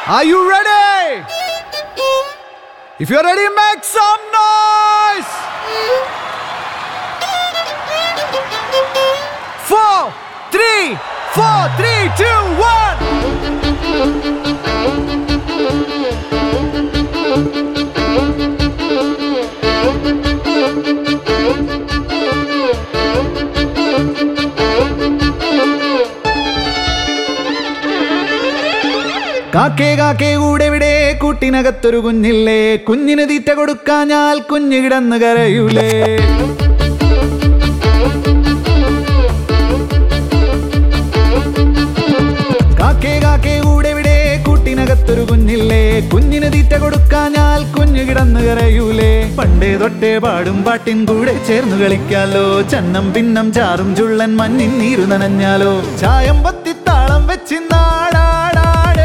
Are you ready? If you're ready, make some noise! Four, three, four, three, two, one. കാക്കേ കാക്കേ കൂടെ ഇവിടെ കൂട്ടിനകത്തൊരു കുഞ്ഞില്ലേ കുഞ്ഞിന് തീറ്റ കൊടുക്കാഞ്ഞാൽ കുഞ്ഞു കിടന്ന് കരയൂലേ കാക്കേ കാക്കേ കൂടെ ഇവിടെ കൂട്ടിനകത്തൊരു കുഞ്ഞില്ലേ കുഞ്ഞിന് തീറ്റ കൊടുക്കാഞ്ഞാൽ കുഞ്ഞു കിടന്ന് കരയൂലേ പണ്ടേ തൊട്ടേ പാടും പാട്ടിൻ കൂടെ ചേർന്ന് കളിക്കാലോ ചന്നം പിന്നം ചാറും ചുള്ളൻ മഞ്ഞിൻ നീരു നനഞ്ഞാലോ ചായം പത്തി താളം വെച്ച് നാടാടാട്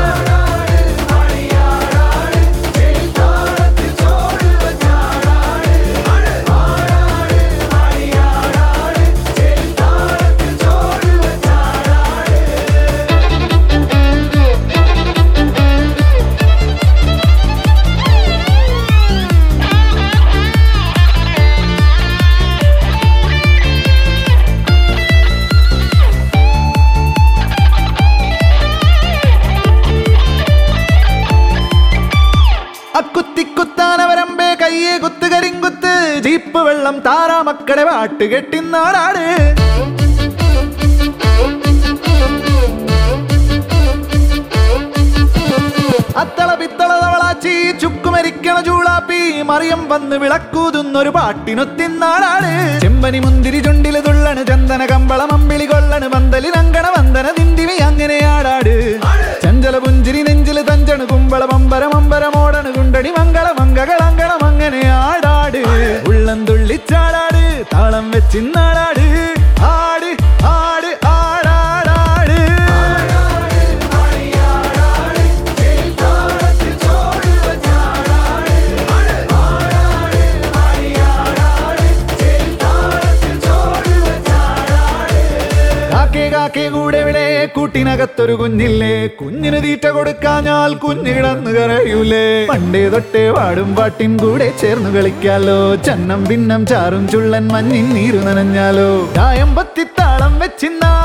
അക്കുത്തിക്കുത്താനവരമ്പേ കയ്യെ കുത്ത് കരിങ്കുത്ത് ജീപ്പ് വെള്ളം താറാ മക്കളെ പാട്ട് കെട്ടിന്നാടാട് അത്തള പിത്തള തവളാച്ചി ചുക്കുമരിക്കണ ചൂളാപ്പി മറിയം വന്ന് വിളക്കൂതുന്നൊരു പാട്ടിനൊത്തിന്നാടാട് ചെമ്പനി മുന്തിരി ചുണ്ടില് തുള്ളണ് ചന്ദന കമ്പള മമ്പിളി കൊള്ളണ് പന്തലി നങ്കണ വന്ദന നിന്തിവി അങ്ങനെ ആടാട് ചഞ്ചല പുഞ്ചിരി നെഞ്ചില് തഞ്ചണ് കുമ്പള മമ്പര മമ്പരമോടണ് കുണ്ടണി മംഗള മംഗകളങ്കണം അങ്ങനെ ആടാട് ഉള്ളം തുള്ളിച്ചാടാട് താളം വെച്ചിന്നാടാട് ആട് ആട് ആടാടാട് കാക്കേ കാക്കേ കൂടെ ഇവിടെ കൂട്ടിനകത്തൊരു കുഞ്ഞില്ലേ കുഞ്ഞിന് തീറ്റ കൊടുക്കാഞ്ഞാൽ കുഞ്ഞു കിടന്നു കരയൂലേ പണ്ടേ തൊട്ടേ പാടും പാട്ടിൻ കൂടെ ചേർന്ന് കളിക്കാലോ ചന്നം ഭിന്നം ചാറും ചുള്ളൻ മഞ്ഞിൻ നീരു നനഞ്ഞാലോ ചായം പത്തിത്താളം വെച്ചിന്നാ